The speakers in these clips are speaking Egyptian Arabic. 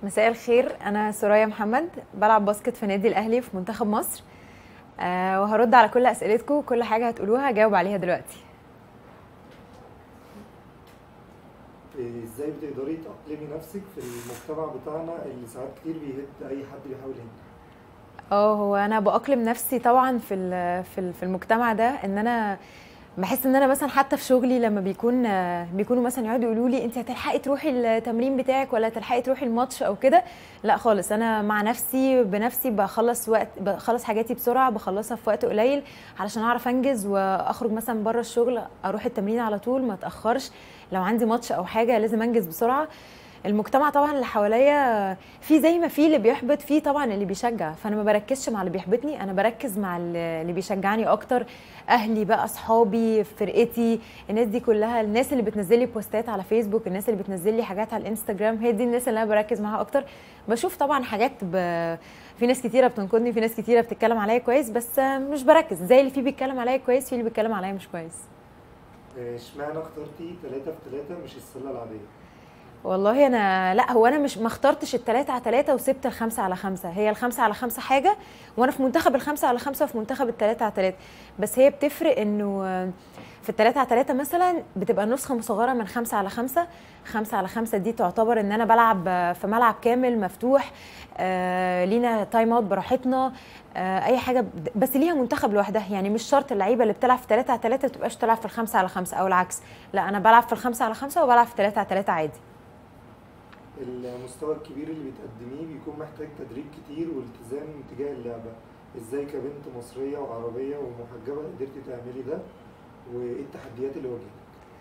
مساء الخير انا سوريا محمد بلعب باسكت في نادي الاهلي في منتخب مصر أه وهرد على كل اسئلتكم كل حاجه هتقولوها هجاوب عليها دلوقتي ازاي بتقدري تأقلمي نفسك في المجتمع بتاعنا اللي ساعات كتير بيهد اي حد بيحاول يهد اه هو انا باقلم نفسي طبعا في ال- في ال- في المجتمع ده ان انا بحس ان انا مثلا حتى في شغلي لما بيكون بيكونوا مثلا يقعدوا يقولوا لي انت هتلحقي تروحي التمرين بتاعك ولا هتلحقي تروحي الماتش او كده لا خالص انا مع نفسي بنفسي بخلص وقت بخلص حاجاتي بسرعه بخلصها في وقت قليل علشان اعرف انجز واخرج مثلا بره الشغل اروح التمرين على طول ما اتاخرش لو عندي ماتش او حاجه لازم انجز بسرعه المجتمع طبعا اللي حواليا في زي ما في اللي بيحبط في طبعا اللي بيشجع فانا ما بركزش مع اللي بيحبطني انا بركز مع اللي بيشجعني اكتر اهلي بقى اصحابي فرقتي الناس دي كلها الناس اللي بتنزل لي بوستات على فيسبوك الناس اللي بتنزل لي حاجات على الانستجرام هي دي الناس اللي انا بركز معاها اكتر بشوف طبعا حاجات ب... في ناس كتيره بتنقدني في ناس كتيره بتتكلم عليا كويس بس مش بركز زي اللي فيه بيتكلم عليا كويس في اللي بيتكلم عليا مش كويس اشمعنى اخترتي 3 في 3 مش السله العاديه والله انا لا هو انا مش ما اخترتش التلاتة على تلاتة وسبت الخمسة على خمسة هي الخمسة على خمسة حاجة وانا في منتخب الخمسة على خمسة وفي منتخب التلاتة على تلاتة بس هي بتفرق انه في التلاتة على تلاتة مثلا بتبقى نسخة مصغرة من خمسة على خمسة خمسة على خمسة دي تعتبر ان انا بلعب في ملعب كامل مفتوح آه لينا تايم اوت براحتنا آه اي حاجة بس ليها منتخب لوحدها يعني مش شرط اللعيبة اللي بتلعب في تلاتة على تلاتة تبقاش تلعب في الخمسة على خمسة او العكس لا انا بلعب في الخمسة على خمسة وبلعب في تلاتة على تلاتة عادي المستوى الكبير اللي بتقدميه بيكون محتاج تدريب كتير والتزام تجاه اللعبة ازاي كبنت مصرية وعربية ومحجبة قدرتي تعملي ده وايه التحديات اللي واجهتك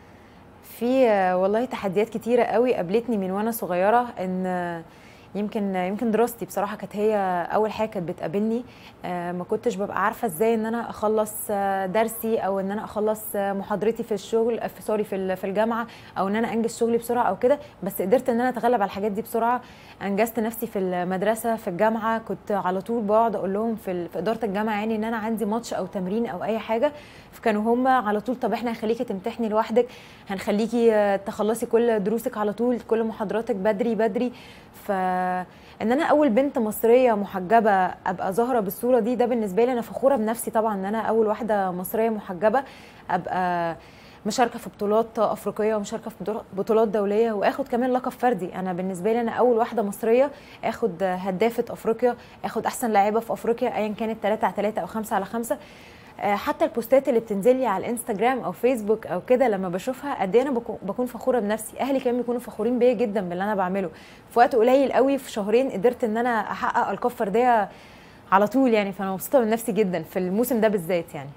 في والله تحديات كتيرة قوي قابلتني من وانا صغيرة ان يمكن يمكن دراستي بصراحه كانت هي اول حاجه كانت بتقابلني ما كنتش ببقى عارفه ازاي ان انا اخلص درسي او ان انا اخلص محاضرتي في الشغل في سوري في في الجامعه او ان انا انجز شغلي بسرعه او كده بس قدرت ان انا اتغلب على الحاجات دي بسرعه انجزت نفسي في المدرسه في الجامعه كنت على طول بقعد اقول لهم في, في اداره الجامعه يعني ان انا عندي ماتش او تمرين او اي حاجه فكانوا هم على طول طب احنا هنخليكي تمتحني لوحدك هنخليكي تخلصي كل دروسك على طول كل محاضراتك بدري بدري ف ان انا اول بنت مصريه محجبه ابقى ظاهره بالصوره دي ده بالنسبه لي انا فخوره بنفسي طبعا ان انا اول واحده مصريه محجبه ابقى مشاركه في بطولات افريقيه ومشاركه في بطولات دوليه واخد كمان لقب فردي انا بالنسبه لي انا اول واحده مصريه اخد هدافه افريقيا اخد احسن لاعيبه في افريقيا ايا كانت 3 على 3 او 5 على 5 حتى البوستات اللي بتنزل لي على الانستجرام او فيسبوك او كده لما بشوفها قد ايه انا بكون فخوره بنفسي اهلي كمان بيكونوا فخورين بيا جدا باللي انا بعمله في وقت قليل قوي في شهرين قدرت ان انا احقق القاب فرديه على طول يعني فانا مبسوطه من نفسي جدا في الموسم ده بالذات يعني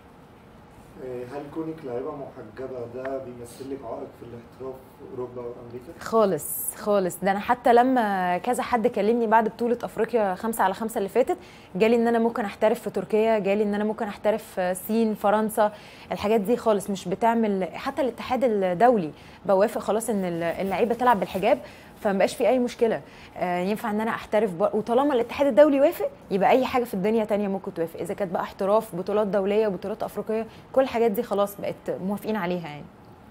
هل كونك لاعيبه محجبه ده بيمثل لك عائق في الاحتراف في اوروبا وامريكا؟ خالص خالص ده انا حتى لما كذا حد كلمني بعد بطوله افريقيا خمسة على خمسة اللي فاتت جالي ان انا ممكن احترف في تركيا جالي ان انا ممكن احترف في الصين فرنسا الحاجات دي خالص مش بتعمل حتى الاتحاد الدولي بوافق خلاص ان اللعيبه تلعب بالحجاب فما بقاش في اي مشكله آه ينفع ان انا احترف بق... وطالما الاتحاد الدولي وافق يبقى اي حاجه في الدنيا تانية ممكن توافق اذا كانت بقى احتراف بطولات دوليه وبطولات افريقيه كل الحاجات دي خلاص بقت موافقين عليها يعني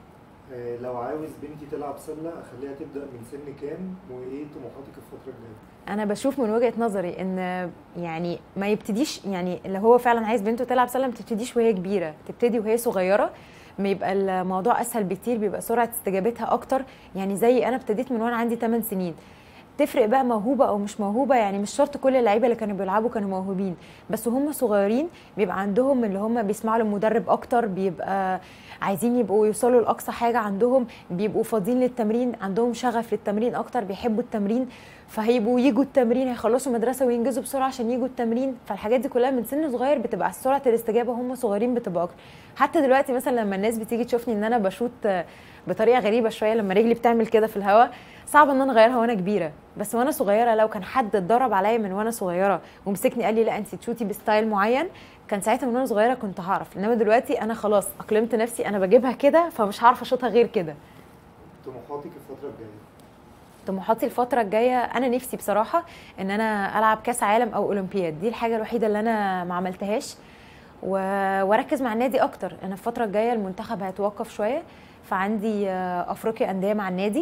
آه لو عاوز بنتي تلعب سله اخليها تبدا من سن كام وايه طموحاتك الفتره الجايه انا بشوف من وجهه نظري ان يعني ما يبتديش يعني اللي هو فعلا عايز بنته تلعب سله ما تبتديش وهي كبيره تبتدي وهي صغيره بيبقى الموضوع اسهل بكتير بيبقى سرعه استجابتها اكتر يعني زي انا ابتديت من وانا عندي 8 سنين تفرق بقى موهوبه او مش موهوبه يعني مش شرط كل اللعيبه اللي كانوا بيلعبوا كانوا موهوبين بس وهم صغيرين بيبقى عندهم اللي هم بيسمعوا للمدرب اكتر بيبقى عايزين يبقوا يوصلوا لاقصى حاجه عندهم بيبقوا فاضيين للتمرين عندهم شغف للتمرين اكتر بيحبوا التمرين فهيبقوا يجوا التمرين هيخلصوا مدرسه وينجزوا بسرعه عشان يجوا التمرين فالحاجات دي كلها من سن صغير بتبقى سرعه الاستجابه هم صغيرين بتبقى اكتر حتى دلوقتي مثلا لما الناس بتيجي تشوفني ان انا بشوط بطريقه غريبه شويه لما رجلي بتعمل كده في الهواء صعب ان انا اغيرها وانا كبيره بس وانا صغيره لو كان حد اتدرب عليا من وانا صغيره ومسكني قال لي لا انت تشوتي بستايل معين كان ساعتها من وانا صغيره كنت هعرف انما دلوقتي انا خلاص اقلمت نفسي انا بجيبها كده فمش هعرف اشوطها غير كده طموحاتك الفتره الجايه طموحاتي الفترة الجاية أنا نفسي بصراحة إن أنا ألعب كأس عالم أو أولمبياد دي الحاجة الوحيدة اللي أنا ما عملتهاش و... واركز مع النادي اكتر انا الفتره الجايه المنتخب هيتوقف شويه فعندي افريقيا انديه مع النادي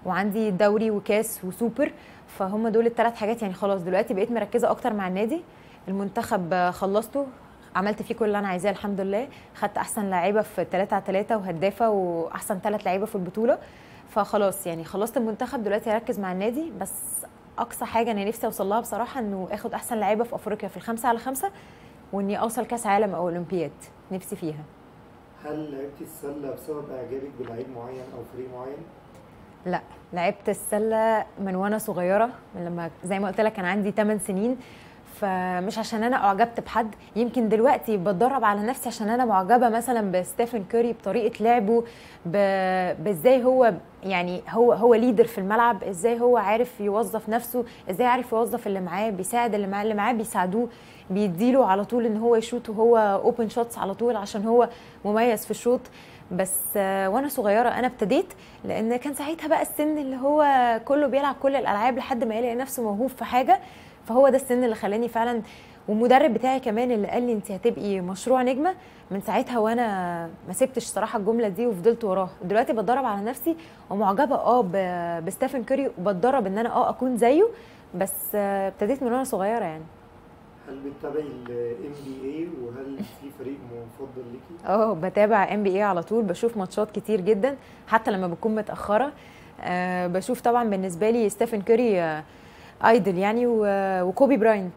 وعندي دوري وكاس وسوبر فهم دول الثلاث حاجات يعني خلاص دلوقتي بقيت مركزه اكتر مع النادي المنتخب آه، خلصته عملت فيه كل اللي انا عايزاه الحمد لله خدت احسن لعيبه في 3 على 3 وهدافه واحسن ثلاث لعيبه في البطوله فخلاص يعني خلصت المنتخب دلوقتي هركز مع النادي بس اقصى حاجه انا نفسي اوصل لها بصراحه انه اخد احسن لعيبه في افريقيا في الخمسه على خمسه واني اوصل كاس عالم او اولمبياد نفسي فيها هل لعبتي السله بسبب اعجابك بلعيب معين او فريق معين لا لعبت السله من وانا صغيره من لما زي ما قلت لك كان عندي 8 سنين فمش عشان انا اعجبت بحد يمكن دلوقتي بتدرب على نفسي عشان انا معجبه مثلا بستيفن كوري بطريقه لعبه ب- بازاي هو يعني هو هو ليدر في الملعب ازاي هو عارف يوظف نفسه ازاي عارف يوظف اللي معاه بيساعد اللي معاه اللي معاه بيساعدوه بيديله على طول ان هو يشوط وهو اوبن شوتس على طول عشان هو مميز في الشوط بس آه، وانا صغيره انا ابتديت لان كان ساعتها بقى السن اللي هو كله بيلعب كل الالعاب لحد ما يلاقي نفسه موهوب في حاجه فهو ده السن اللي خلاني فعلا والمدرب بتاعي كمان اللي قال لي انت هتبقي مشروع نجمه من ساعتها وانا ما سبتش صراحه الجمله دي وفضلت وراها دلوقتي بتدرب على نفسي ومعجبه اه ب- بستيفن كوري وبتدرب ان انا اه اكون زيه بس آه، ابتديت من وانا صغيره يعني هل بتتابعي الام بي اي وهل في فريق مفضل ليكي اه بتابع ام بي اي على طول بشوف ماتشات كتير جدا حتى لما بكون متاخره أه بشوف طبعا بالنسبه لي ستيفن كوري آه، ايدل يعني و- وكوبي براينت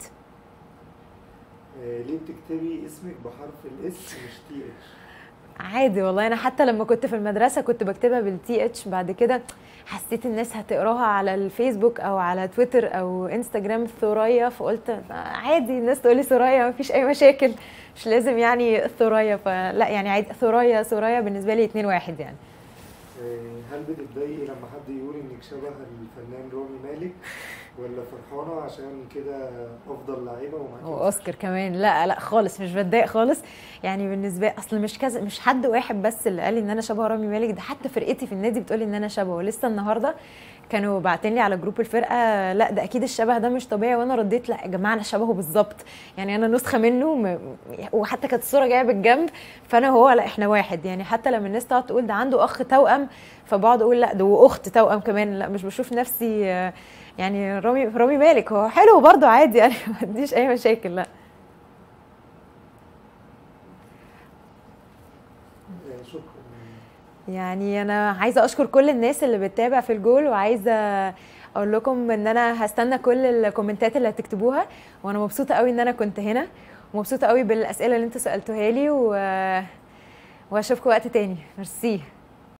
آه، ليه بتكتبي اسمك بحرف الاس مش تي اتش عادي والله انا حتى لما كنت في المدرسه كنت بكتبها بالتي اتش بعد كده حسيت الناس هتقراها على الفيسبوك او على تويتر او انستجرام ثريا فقلت عادي الناس تقولي ثريا مفيش اي مشاكل مش لازم يعني ثريا فلا يعني عادي ثريا ثريا بالنسبه لي اتنين واحد يعني آه، هل بتتضايقي لما حد يقول انك شبه الفنان رامي مالك ولا فرحانه عشان كده افضل لعيبه ومعاكي واوسكار كمان لا لا خالص مش بتضايق خالص يعني بالنسبه اصل مش كذا مش حد واحد بس اللي قال لي ان انا شبه رامي مالك ده حتى فرقتي في النادي بتقول لي ان انا شبهه ولسه النهارده كانوا باعتين لي على جروب الفرقه لا ده اكيد الشبه ده مش طبيعي وانا رديت لا يا جماعه انا شبهه بالظبط يعني انا نسخه منه م... وحتى كانت الصوره جايه بالجنب فانا وهو لا احنا واحد يعني حتى لما الناس تقعد تقول ده عنده اخ توأم فبقعد اقول لا ده واخت توأم كمان لا مش بشوف نفسي آه، يعني رامي رامي مالك هو حلو برضه عادي يعني ما عنديش اي مشاكل لا آه، شكرا يعني انا عايزه اشكر كل الناس اللي بتتابع في الجول وعايزه اقول لكم ان انا هستنى كل الكومنتات اللي هتكتبوها وانا مبسوطه قوي ان انا كنت هنا ومبسوطه قوي بالاسئله اللي انتوا سالتوها لي و... واشوفكم وقت تاني ميرسي